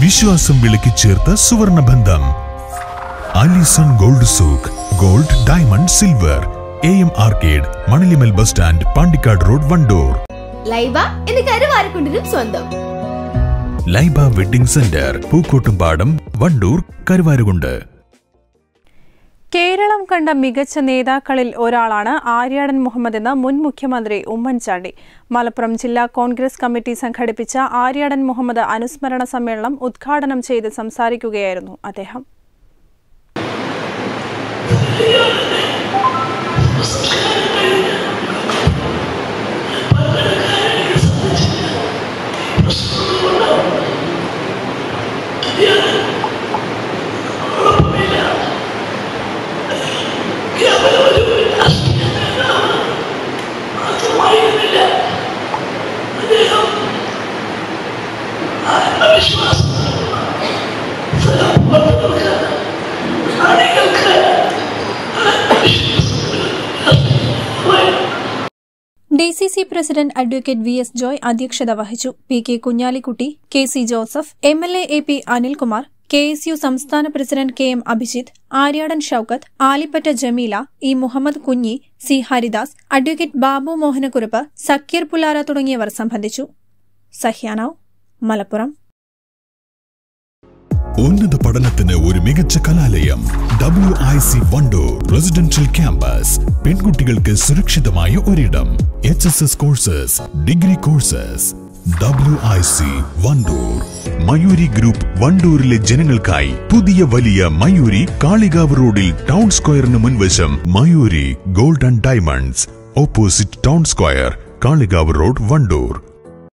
വിശ്വാസം വിളക്കി ചേർത്ത സുവർണ ബന്ധം Alison gold souk gold diamond silver A M arcade Manalimal bus stand Pandikkad road Wandoor Laiba എന്ന് കരുവാരക്കുണ്ടിനും സ്വന്തം ലൈബ വെഡിംഗ് സെന്റർ പൂക്കോട്ടുംപാടം വണ്ടൂർ കരുവാരുകുണ്ട് കേരളം കണ്ട മികച്ച നേതാക്കളിൽ ഒരാളാണ് ആര്യാടൻ മുഹമ്മദ് എന്ന മുൻ മുഖ്യമന്ത്രി ഉമ്മൻചാണ്ടി മലപ്പുറം ജില്ലാ കോൺഗ്രസ് കമ്മിറ്റി സംഘടിപ്പിച്ച ആര്യാടൻ മുഹമ്മദ് അനുസ്മരണ സമ്മേളനം ഉദ്ഘാടനം ചെയ്ത് സംസാരിക്കുകയായിരുന്നു അദ്ദേഹം D C C president advocate V S Joy അധ്യക്ഷത വഹിച്ചു P K Kunhalikutty K C Joseph M L A A P Anilkumar K S U സംസ്ഥാന president K M Abhijith Aryadan Shoukath Alippatta Jameela E Muhammad Kunhi C Haridas advocate Babu Mohanakurup Zakir Pulara തുടങ്ങിയവർ സംബന്ധിച്ചു സഹ്യാനാവ് മലപ്പുറം ഉന്നത പഠനത്തിന് ഒരു മികച്ച കലാലയം W I C Wandoor residential campus പെൺകുട്ടികൾക്ക് സുരക്ഷിതമായ ഒരിടം H S S courses degree courses W I C Wandoor Mayoori group വണ്ടൂരിലെ ജനങ്ങൾക്കായി പുതിയ വലിയ മയൂരി കാളികാവ് റോഡിൽ ടൗൺ സ്ക്വയറിന് മുൻവശം Mayoori gold and diamonds opposite town square Kalikavu road Wandoor